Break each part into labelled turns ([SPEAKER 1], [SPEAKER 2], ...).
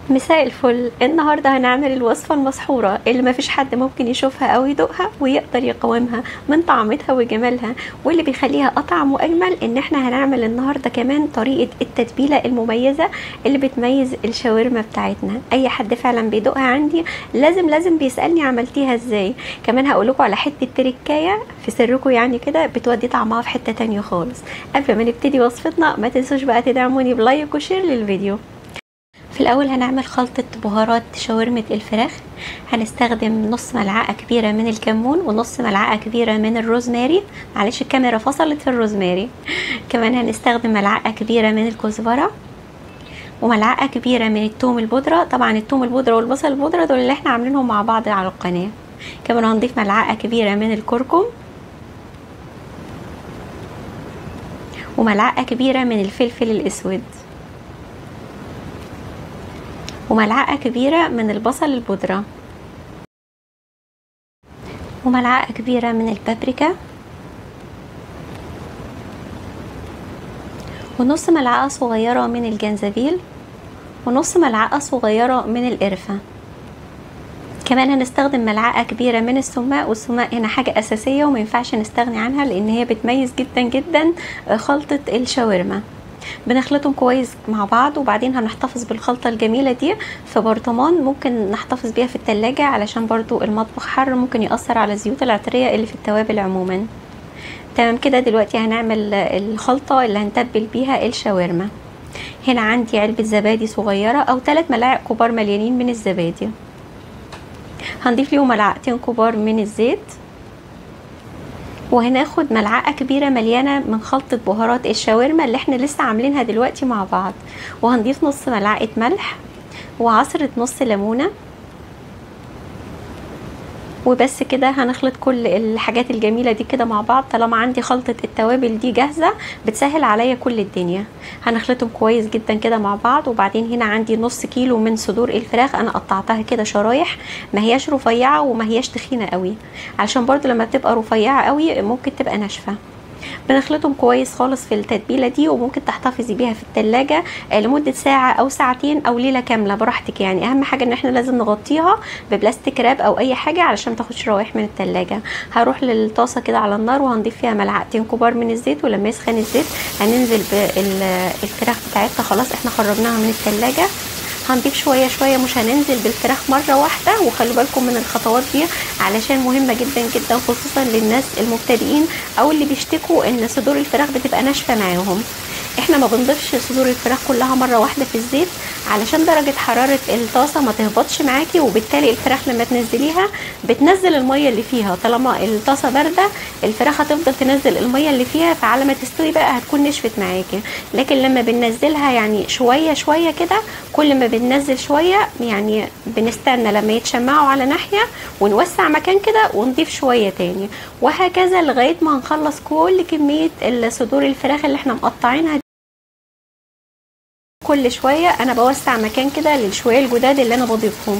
[SPEAKER 1] مساء الفل النهارده هنعمل الوصفه المسحوره اللي مفيش حد ممكن يشوفها او يدوقها ويقدر يقاومها من طعمتها وجمالها واللي بيخليها اطعم واجمل ان احنا هنعمل النهارده كمان طريقه التتبيله المميزه اللي بتميز الشاورما بتاعتنا اي حد فعلا بيدوقها عندي لازم لازم بيسالني عملتيها ازاي كمان هقولكوا على حته تركايه في سركم يعني كده بتودي طعمها في حته تانية خالص قبل ما نبتدي وصفتنا ما تنسوش بقى تدعموني بلايك وشير للفيديو في الاول هنعمل خلطة بهارات شاورمة الفراخ هنستخدم نص ملعقة كبيرة من الكمون ونص ملعقة كبيرة من الروزماري معلش الكاميرا فصلت في الروزماري كمان هنستخدم ملعقة كبيرة من الكزبرة وملعقة كبيرة من التوم البودرة طبعا التوم البودرة والبصل البودرة دول اللي احنا عاملينهم مع بعض على القناة كمان هنضيف ملعقة كبيرة من الكركم وملعقة كبيرة من الفلفل الاسود وملعقة كبيرة من البصل البودرة وملعقة كبيرة من البابريكا ونص ملعقة صغيرة من الجنزبيل ونص ملعقة صغيرة من القرفة كمان هنستخدم ملعقة كبيرة من السماق والسماق هنا حاجة أساسية وما ينفعش نستغني عنها لأن هي بتميز جدا جدا خلطة الشاورما بنخلطهم كويس مع بعض وبعدين هنحتفظ بالخلطة الجميلة دي في برطمان ممكن نحتفظ بيها في التلاجة علشان برضو المطبخ حر ممكن يأثر على الزيوت العطرية اللي في التوابل عموما تمام كده دلوقتي هنعمل الخلطة اللي هنتبل بيها الشاورما هنا عندي علبة زبادي صغيرة او 3 ملاعق كبار مليانين من الزبادي هنضيف ليهم ملعقتين كبار من الزيت وهناخد ملعقة كبيرة مليانة من خلطة بهارات الشاورما اللي احنا لسه عاملينها دلوقتي مع بعض وهنضيف نص ملعقة ملح وعصرة نص ليمونة وبس كده هنخلط كل الحاجات الجميله دي كده مع بعض طالما عندي خلطه التوابل دي جاهزه بتسهل عليا كل الدنيا هنخلطهم كويس جدا كده مع بعض وبعدين هنا عندي نص كيلو من صدور الفراخ انا قطعتها كده شرايح ما هياش رفيعه وما هياش تخينه قوي علشان برضو لما بتبقى رفيعه قوي ممكن تبقى ناشفه بنخلطهم كويس خالص في التتبيله دي وممكن تحتفظي بيها في التلاجة لمده ساعه او ساعتين او ليله كامله براحتك يعني اهم حاجه ان احنا لازم نغطيها ببلاستيك راب او اي حاجه علشان ما تاخدش روايح من التلاجة هروح للطاسه كده على النار وهنضيف فيها ملعقتين كبار من الزيت ولما يسخن الزيت هننزل بالفراخ بتاعتنا خلاص احنا خرجناها من التلاجة هنضيف شويه شويه مش هننزل بالفراخ مره واحده وخلوا بالكم من الخطوات دي علشان مهمه جدا جدا خصوصا للناس المبتدئين او اللي بيشتكوا ان صدور الفراخ بتبقى ناشفه معاهم احنا ما بنضيفش صدور الفراخ كلها مره واحده في الزيت علشان درجه حراره الطاسه ما تهبطش معاكي وبالتالي الفراخ لما تنزليها بتنزل الميه اللي فيها طالما الطاسه بارده الفراخ هتفضل تنزل الميه اللي فيها فعلى ما تستوي بقى هتكون نشفت معاكي لكن لما بننزلها يعني شويه شويه كده كل ما بننزل شويه يعني بنستنى لما يتشمعوا على ناحيه ونوسع مكان كده ونضيف شويه تاني وهكذا لغايه ما هنخلص كل كميه صدور الفراخ اللي احنا مقطعينها كل شويه انا بوسع مكان كده للشويه الجداد اللي انا بضيفهم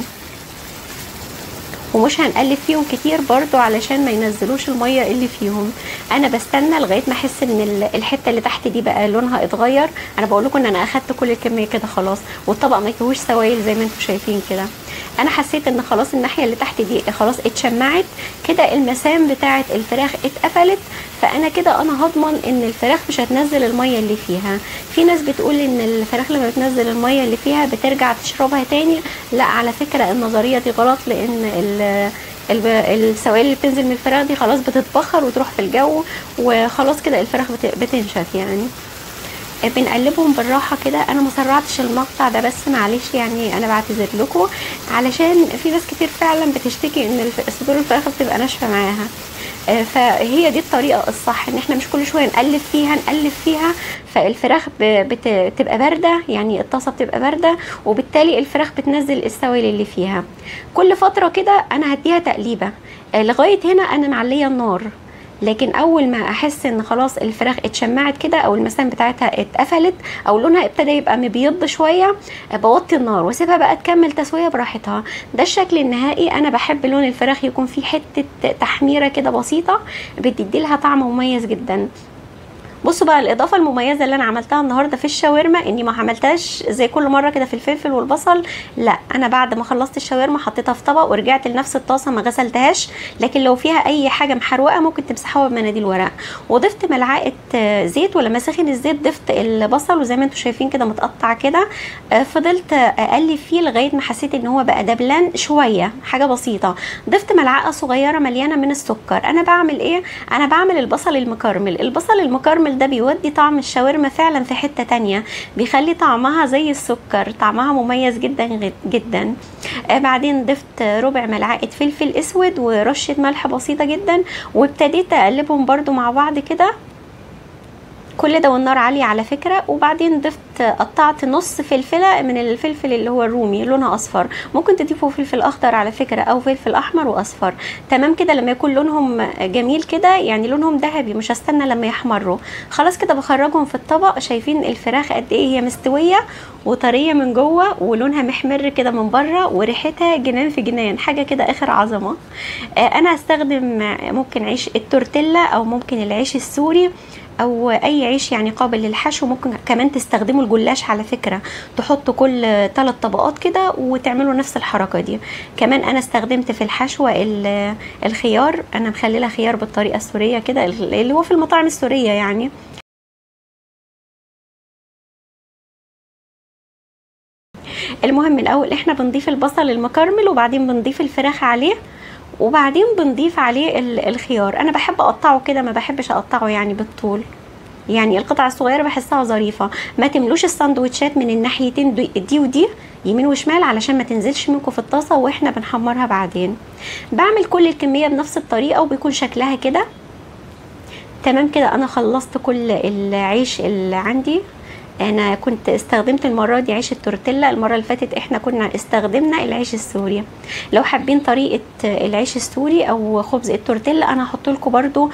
[SPEAKER 1] ومش هنقلب فيهم كتير برضو علشان ما ينزلوش الميه اللي فيهم انا بستنى لغايه ما احس ان الحته اللي تحت دي بقى لونها اتغير انا بقول لكم ان انا اخدت كل الكميه كده خلاص والطبق ما فيهوش سوائل زي ما انتم شايفين كده انا حسيت ان خلاص الناحيه اللي تحت دي خلاص اتشمعت كده المسام بتاعه الفراخ اتقفلت فانا كده انا هضمن ان الفراخ مش هتنزل الميه اللي فيها في ناس بتقول ان الفراخ لما بتنزل الميه اللي فيها بترجع تشربها تاني لا على فكره النظريه دي غلط لان السوائل اللي بتنزل من الفراخ دي خلاص بتتبخر وتروح في الجو وخلاص كده الفراخ بتنشف يعني بنقلبهم بالراحه كده انا ما سرعتش المقطع ده بس معلش يعني انا بعتذر لكم علشان في ناس كتير فعلا بتشتكي ان صدور الفراخ بتبقى ناشفه معاها فهي دي الطريقه الصح ان احنا مش كل شويه نقلب فيها نقلب فيها فالفراخ بتبقى بارده يعني الطاسه بتبقى بارده وبالتالي الفراخ بتنزل السوائل اللي فيها كل فتره كده انا هديها تقليبه لغايه هنا انا معليه النار لكن اول ما احس ان خلاص الفراخ اتشمعت كده او المسام بتاعتها اتقفلت او لونها ابتدى يبقى مبيض شويه بوطي النار واسيبها بقى تكمل تسويه براحتها ده الشكل النهائي انا بحب لون الفراخ يكون فيه حته تحميره كده بسيطه بتدي لها طعم مميز جدا بصوا بقى الاضافه المميزه اللي انا عملتها النهارده في الشاورما اني ما عملتهاش زي كل مره كده في الفلفل والبصل لا انا بعد ما خلصت الشاورما حطيتها في طبق ورجعت لنفس الطاسه ما غسلتهاش لكن لو فيها اي حاجه محروقه ممكن تمسحوها بمناديل ورق وضفت ملعقه آه، زيت ولما سخن الزيت ضفت البصل وزي ما انتم شايفين كده متقطع كده آه، فضلت اقلب فيه لغايه ما حسيت ان هو بقى دبلان شويه حاجه بسيطه ضفت ملعقه صغيره مليانه من السكر انا بعمل ايه انا بعمل البصل المكرمل البصل المكرمل ده بيودي طعم الشاورما فعلا في حته تانية بيخلي طعمها زي السكر طعمها مميز جدا غد- جدا آه بعدين ضفت ربع ملعقه فلفل اسود ورشه ملح بسيطه جدا وابتديت اقلبهم برضو مع بعض كده كل ده والنار عالية على فكرة وبعدين ضفت قطعت نص فلفلة من الفلفل اللي هو الرومي لونها أصفر ممكن تضيفوا فلفل أخضر على فكرة أو فلفل أحمر وأصفر تمام كده لما يكون لونهم جميل كده يعني لونهم ذهبي مش هستنى لما يحمروا خلاص كده بخرجهم في الطبق شايفين الفراخ قد إيه هي مستوية وطرية من جوه ولونها محمر كده من بره وريحتها جنان في جنان حاجة كده آخر عظمة آه، أنا هستخدم ممكن عيش التورتيلا أو ممكن العيش السوري او اي عيش يعني قابل للحشو ممكن كمان تستخدموا الجلاش على فكره تحطوا كل ثلاث طبقات كده وتعملوا نفس الحركه دي كمان انا استخدمت في الحشوه ال- الخيار انا مخلله خيار بالطريقه السوريه كده اللي هو في المطاعم السوريه يعني المهم الاول احنا بنضيف البصل المكرمل وبعدين بنضيف الفراخ عليه وبعدين بنضيف عليه ال- الخيار انا بحب اقطعه كده ما بحبش اقطعه يعني بالطول يعني القطع الصغيره بحسها ظريفه ما تملوش الساندوتشات من الناحيتين دي, دي ودي يمين وشمال علشان ما تنزلش منكم في الطاسه واحنا بنحمرها بعدين بعمل كل الكميه بنفس الطريقه وبيكون شكلها كده تمام كده انا خلصت كل العيش اللي عندي انا كنت استخدمت المره دي عيش التورتيلا المره اللي فاتت احنا كنا استخدمنا العيش السوري لو حابين طريقه العيش السوري او خبز التورتيلا انا هحط لكم برده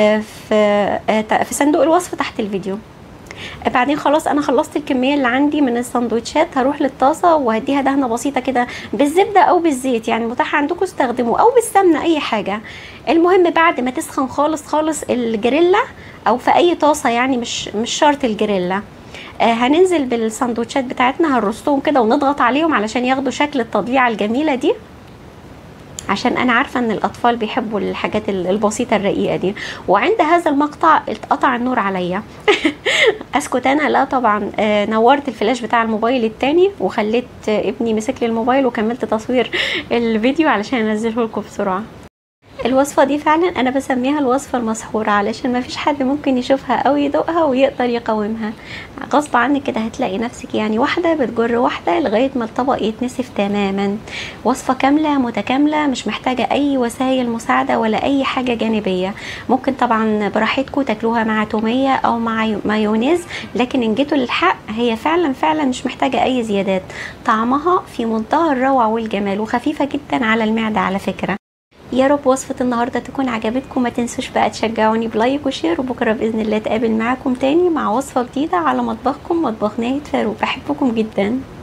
[SPEAKER 1] في آه، في صندوق الوصف تحت الفيديو آه، بعدين خلاص انا خلصت الكميه اللي عندي من السندوتشات هروح للطاسه وهديها دهنه بسيطه كده بالزبده او بالزيت يعني متاح عندكم استخدموه او بالسمنه اي حاجه المهم بعد ما تسخن خالص خالص الجريلا او في اي طاسه يعني مش مش شرط الجريلا آه، هننزل بالسندوتشات بتاعتنا هنرصهم كده ونضغط عليهم علشان ياخدوا شكل التضليعه الجميله دي عشان انا عارفه ان الاطفال بيحبوا الحاجات ال- البسيطه الرقيقه دي وعند هذا المقطع اتقطع النور عليا اسكت انا لا طبعا آه، نورت الفلاش بتاع الموبايل التاني وخليت آه، ابني مسك لي الموبايل وكملت تصوير الفيديو علشان انزله لكم بسرعه الوصفة دي فعلا أنا بسميها الوصفة المسحورة علشان ما فيش حد ممكن يشوفها أو يدوقها ويقدر يقاومها غصب عنك كده هتلاقي نفسك يعني واحدة بتجر واحدة لغاية ما الطبق يتنسف تماما وصفة كاملة متكاملة مش محتاجة أي وسائل مساعدة ولا أي حاجة جانبية ممكن طبعا براحتكم تاكلوها مع تومية أو مع يو- مايونيز لكن إن جيتوا للحق هي فعلا فعلا مش محتاجة أي زيادات طعمها في منتهى الروعة والجمال وخفيفة جدا على المعدة على فكرة يا رب وصفة النهاردة تكون عجبتكم ما تنسوش بقى تشجعوني بلايك وشير وبكرة بإذن الله اتقابل معاكم تاني مع وصفة جديدة على مطبخكم مطبخ ناهد فاروق بحبكم جدا